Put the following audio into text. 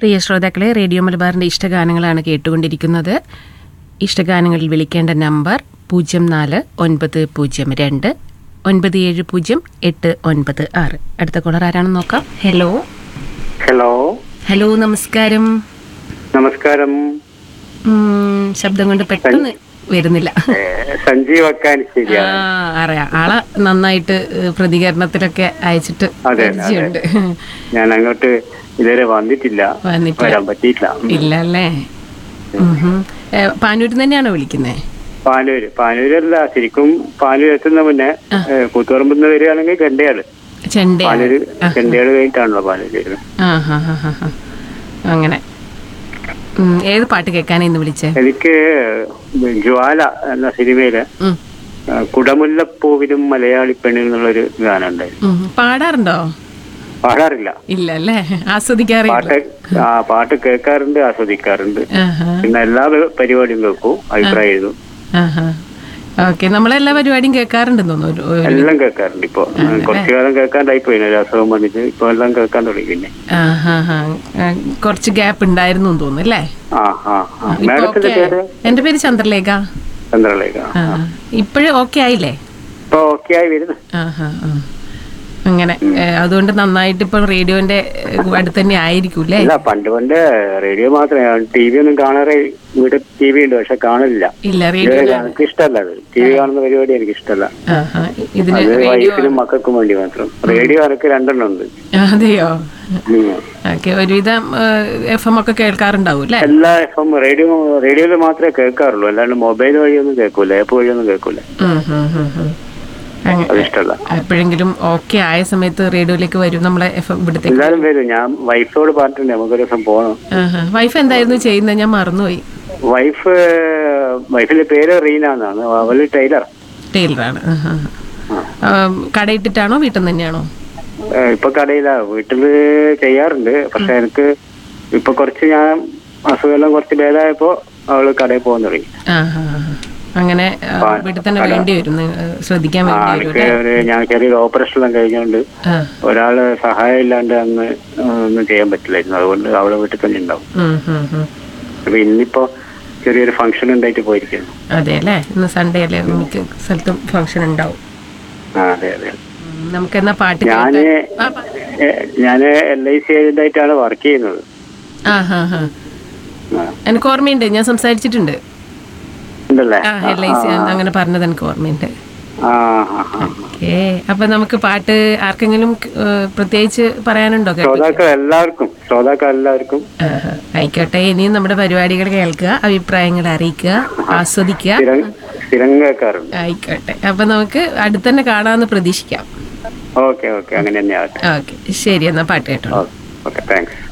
പ്രിയ ശ്രോതാക്കളെ റേഡിയോ മലബാറിൻ്റെ ഇഷ്ടഗാനങ്ങളാണ് കേട്ടുകൊണ്ടിരിക്കുന്നത് ഇഷ്ടഗാനങ്ങളിൽ വിളിക്കേണ്ട നമ്പർ പൂജ്യം നാല് ഒൻപത് പൂജ്യം രണ്ട് ഒൻപത് ഏഴ് പൂജ്യം എട്ട് ഒൻപത് ആറ് അടുത്ത കോളർ ആരാണെന്ന് നോക്കാം ഹലോ ഹലോ ഹലോ നമസ്കാരം നമസ്കാരം ഉം, ശബ്ദം കൊണ്ട് പെട്ടെന്ന് വരുന്നില്ല ഏ, സഞ്ജീവ് ആ അക്കാനിശ്ശേരിയാണ് അറിയാം ആളെ നന്നായിട്ട് ഏഹ്, പ്രതികരണത്തിലൊക്കെ അയച്ചിട്ട് അതെ, പരിചയമുണ്ട് ഞാൻ അങ്ങോട്ട് ഇതുവരെ വന്നിട്ടില്ല വന്നിട്ടില്ല വരാൻ പറ്റിയില്ല ഇല്ല അല്ലേ പാനൂരിൽ തന്നെയാണോ വിളിക്കുന്നേ പാനൂര് പാനൂരല്ല ശരിക്കും പാനൂർ എത്തുന്ന മുന്നേ ഏ, കൂത്തുപറമ്പ് വരികയാണെങ്കിൽ കണ്ടയാള് ചെണ്ടയാ പാനൂര് കണ്ടയാള് കഴിഞ്ഞിട്ടാണല്ലോ പാനൂര് വരുന്നത് ആ ഹാ ഹാ ഹാ ഹാ അങ്ങനെ ഉം, ഏത് പാട്ട് കേൾക്കാനാ ഇന്ന് വിളിച്ചേ എനിക്ക് ജ്വാല എന്ന സിനിമയില് ഉം, ആ, കുടമുല്ലപ്പൂവിലും മലയാളി പെണ്ണിൽ എന്നുള്ളൊരു ഗാനം ഉണ്ടായിരുന്നു ഉം. പാടാറുണ്ടോ പാടാറില്ല ഇല്ല അല്ലേ ആസ്വദിക്കാറില്ല പാട്ട് ആ പാട്ട് കേൾക്കാറുണ്ട് ആസ്വദിക്കാറുണ്ട് ആഹാ പിന്നെ എല്ലാ പരിപാടിയും കേൾക്കും അഭിപ്രായം എഴുതും ആഹാ ഓക്കെ നമ്മളെല്ലാ പരിപാടിയും കേൾക്കാറുണ്ടെന്ന് തോന്നുന്നു ഒരു- ഒരു- എല്ലാം കേൾക്കാറുണ്ട് ഇപ്പൊ കുറച്ചു കാലം കേൾക്കാണ്ടായി പോയി ഒരു അസുഖം വന്നിട്ട് ഇപ്പൊ എല്ലാം കേൾക്കാൻ തുടങ്ങി പിന്നെ ആഹാ ഹാ ആ, കുറച്ച് ഗ്യാപ്പ് ഉണ്ടായിരുന്നു എന്ന് തോന്നുന്നു അല്ലേ ആ ആ ആ ഇപ്പൊ മാഡത്തിന്റെ okay പേര് ആയോ? എന്റെ പേര് ചന്ദ്രലേഖ ചന്ദ്രലേഖ ആ ഇപ്പോഴും ഓക്കെ ആയില്ലേ ഇപ്പൊ ഓക്കെ ആയി വരുന്നു ആഹാ ആ. അങ്ങനെ ഏ, അതുകൊണ്ട് നന്നായിട്ട് ഇപ്പൊ റേഡിയോന്റെ ഏ, അടുത്ത് തന്നെ ആയിരിക്കും അല്ലേ അല്ല പണ്ട് പണ്ട് റേഡിയോ മാത്രമേ ടി വി ഒന്നും കാണാറെ വീട് ടി വി ഉണ്ട് പക്ഷെ കാണില്ല ഇല്ല റേഡിയോ ഇതുവരെ കാണാൻ- എനിക്ക് ഇഷ്ടമല്ല അത് ടി വി കാണുന്ന പരിപാടി എനിക്ക് ഇഷ്ടമല്ല ആഹാ ഇതിന് അത് റേഡിയോ വൈഫിനും മക്കൾക്കും വേണ്ടി മാത്രം റേഡിയോ എനിക്ക് രണ്ടെണ്ണം ഉണ്ട് അതെയോ ഉം. ഓക്കെ ഒരുവിധം എഫ് എം ഒക്കെ കേൾക്കാറുണ്ടാവും അല്ലേ എല്ലാ എഫ് എം റേഡിയോ റേഡിയോയിൽ മാത്രമേ കേൾക്കാറുള്ളൂ അല്ലാണ്ട് മൊബൈൽ വഴിയൊന്നും കേൾക്കൂല ആപ്പ് വഴിയൊന്നും കേൾക്കൂല ഉം, ഉം, ഉം, ഉം. അങ്ങ- അത് ഇഷ്ടമല്ല എപ്പോഴെങ്കിലും ഓക്കെ ആയ സമയത്ത് റേഡിയോയിലേക്ക് വരും നമ്മളെ എഫ് എം ഇവിടത്തേക്ക് എല്ലാരും വരും ഞാൻ വൈഫോട് പറഞ്ഞിട്ടുണ്ട് നമുക്കൊരു ദിവസം പോകണം ആഹാ. വൈഫ് എന്തായിരുന്നു ചെയ്യുന്നത് ഞാൻ മറന്നുപോയി വൈഫ് വൈഫിന്റെ പേര് റീന എന്നാണ് അവള് ടൈലർ ടൈലറാണ് ആഹാ. ആ, കടയിട്ടിട്ടാണോ വീട്ടിൽ നിന്ന് തന്നെയാണോ ഏഹ് ഇപ്പൊ കടയിലാ വീട്ടില് ചെയ്യാറുണ്ട് പക്ഷെ എനിക്ക് ഇപ്പൊ കുറച്ച് ഞാൻ അസുഖമെല്ലാം കുറച്ച് ഭേദമായപ്പോ അവള് കടയിൽ പോകാൻ തുടങ്ങി ആഹാ. അങ്ങനെ ആ, വീട്ടിൽ തന്നെ വേണ്ടി വരും നി- ശ്രദ്ധിക്കാൻ ആ വേണ്ടി വരും എനിക്ക് ഒരു ഞാൻ ചെറിയൊരു ഓപ്പറേഷൻ എല്ലാം കഴിഞ്ഞുകൊണ്ട് ആ. ഒരാള് സഹായം ഇല്ലാണ്ട് അന്ന് ഒന്നും ചെയ്യാൻ പറ്റില്ലായിരുന്നു അതുകൊണ്ട് അവളെ വീട്ടിൽ തന്നെ ഉണ്ടാവും ഉം, ഉം, ഉം. അപ്പൊ ഇന്നിപ്പോ ചെറിയൊരു ഫംഗ്ഷൻ ഉണ്ടായിട്ട് പോയിരിക്കുന്നു അതെ അല്ലേ ഇന്ന് സൺഡേ അല്ലേ മിക്ക സ്ഥലത്തും ഫംഗ്ഷൻ ഉണ്ടാവും ആ അതെ അതെ ഉം, നമുക്കെന്നാ പാട്ട് ഞാന് കേൾക്കാം. ആ, പ- ഏഹ് ഞാന് എൽ ഐ സി ഏജന്റ് ആയിട്ടാണ് വർക്ക് ചെയ്യുന്നത് ആ ഹാ ഹാ ആ. എനിക്ക് ഓർമ്മയുണ്ട് ഞാൻ സംസാരിച്ചിട്ടുണ്ട് ഉണ്ടല്ലേ ആ എൽ ഐ സി അങ്ങനെ പറഞ്ഞത് എനിക്ക് ഓർമ്മയുണ്ട് ആ ആ ആ ഓക്കേ അപ്പൊ നമുക്ക് പാട്ട് ആർക്കെങ്കിലും ഏ, പ്രത്യേകിച്ച് പറയാനുണ്ടോ കേട്ടോ ശ്രോതാക്കൾ എല്ലാവർക്കും ശ്രോതാക്കൾ എല്ലാവർക്കും ആഹാ. ആയിക്കോട്ടെ ഇനിയും നമ്മുടെ പരിപാടികൾ കേൾക്കുക അഭിപ്രായങ്ങൾ അറിയിക്കുക ആസ്വദിക്കുക സ്ഥിരം സ്ഥിരം കേൾക്കാറുണ്ട് ആയിക്കോട്ടെ അപ്പൊ നമുക്ക് അടുത്തന്നെ കാണാമെന്ന് പ്രതീക്ഷിക്കാം ഓക്കെ ഓക്കെ അങ്ങനെ തന്നെ ആവട്ടെ ഓക്കെ ശരി എന്നാ പാട്ട് കേട്ടോ ഓക്കെ താങ്ക്സ്